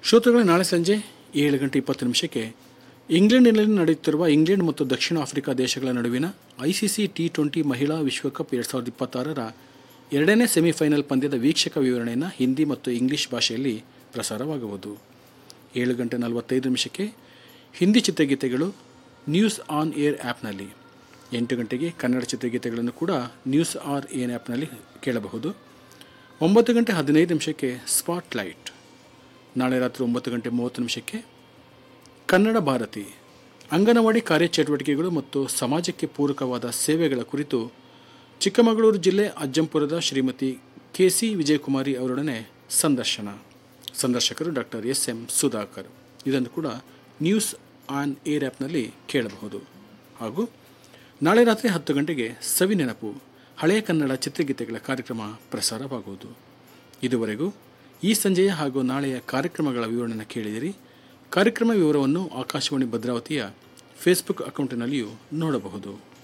ಶ್ರೋತೃಗಳೇ ನಾಳೆ ಸಂಜೆ ಏಳು ಗಂಟೆ ಇಪ್ಪತ್ತು ನಿಮಿಷಕ್ಕೆ ಇಂಗ್ಲೆಂಡಿನಲ್ಲಿ ನಡೆಯುತ್ತಿರುವ ಇಂಗ್ಲೆಂಡ್ ಮತ್ತು ದಕ್ಷಿಣ ಆಫ್ರಿಕಾ ದೇಶಗಳ ನಡುವಿನ ಐಸಿಸಿ ಟಿ ಟ್ವೆಂಟಿ ಮಹಿಳಾ ವಿಶ್ವಕಪ್ ಎರಡು ಸಾವಿರದ ಇಪ್ಪತ್ತಾರರ ಎರಡನೇ ಸೆಮಿಫೈನಲ್ ಪಂದ್ಯದ ವೀಕ್ಷಕ ವಿವರಣೆಯನ್ನು ಹಿಂದಿ ಮತ್ತು ಇಂಗ್ಲಿಷ್ ಭಾಷೆಯಲ್ಲಿ ಪ್ರಸಾರವಾಗುವುದು ಏಳು ಗಂಟೆ ನಲವತ್ತೈದು ನಿಮಿಷಕ್ಕೆ ಹಿಂದಿ ಚಿತ್ರಗೀತೆಗಳು ನ್ಯೂಸ್ ಆನ್ ಏರ್ ಆ್ಯಪ್ನಲ್ಲಿ ಎಂಟು ಗಂಟೆಗೆ ಕನ್ನಡ ಚಿತ್ರಗೀತೆಗಳನ್ನು ಕೂಡ ನ್ಯೂಸ್ ಆರ್ ಏನ್ ಆ್ಯಪ್ನಲ್ಲಿ ಕೇಳಬಹುದು ಒಂಬತ್ತು ಗಂಟೆ ಹದಿನೈದು ನಿಮಿಷಕ್ಕೆ ಸ್ಪಾಟ್ಲೈಟ್ ನಾಳೆ ರಾತ್ರಿ ಒಂಬತ್ತು ಗಂಟೆ ಮೂವತ್ತು ನಿಮಿಷಕ್ಕೆ ಕನ್ನಡ ಭಾರತಿ ಅಂಗನವಾಡಿ ಕಾರ್ಯಚಟುವಟಿಕೆಗಳು ಮತ್ತು ಸಮಾಜಕ್ಕೆ ಪೂರಕವಾದ ಸೇವೆಗಳ ಕುರಿತು ಚಿಕ್ಕಮಗಳೂರು ಜಿಲ್ಲೆ ಅಜ್ಜಂಪುರದ ಶ್ರೀಮತಿ ಕೆ ಸಿ ವಿಜಯಕುಮಾರಿ ಅವರೊಡನೆ ಸಂದರ್ಶನ ಸಂದರ್ಶಕರು ಡಾಕ್ಟರ್ ಎಸ್ ಎಂ ಸುಧಾಕರ್ ಇದನ್ನು ಕೂಡ ನ್ಯೂಸ್ ಆನ್ ಏರ್ ಆ್ಯಪ್ನಲ್ಲಿ ಕೇಳಬಹುದು ಹಾಗೂ ನಾಳೆ ರಾತ್ರಿ ಹತ್ತು ಗಂಟೆಗೆ ಸವಿ ನೆನಪು ಹಳೆಯ ಕನ್ನಡ ಚಿತ್ರಗೀತೆಗಳ ಕಾರ್ಯಕ್ರಮ ಪ್ರಸಾರವಾಗುವುದು ಇದುವರೆಗೂ ಈ ಸಂಜೆಯ ಹಾಗೂ ನಾಳೆಯ ಕಾರ್ಯಕ್ರಮಗಳ ವಿವರಣೆಯನ್ನು ಕೇಳಿದಿರಿ ಕಾರ್ಯಕ್ರಮ ವಿವರವನ್ನು ಆಕಾಶವಾಣಿ ಭದ್ರಾವತಿಯ ಫೇಸ್ಬುಕ್ ಅಕೌಂಟಿನಲ್ಲಿಯೂ ನೋಡಬಹುದು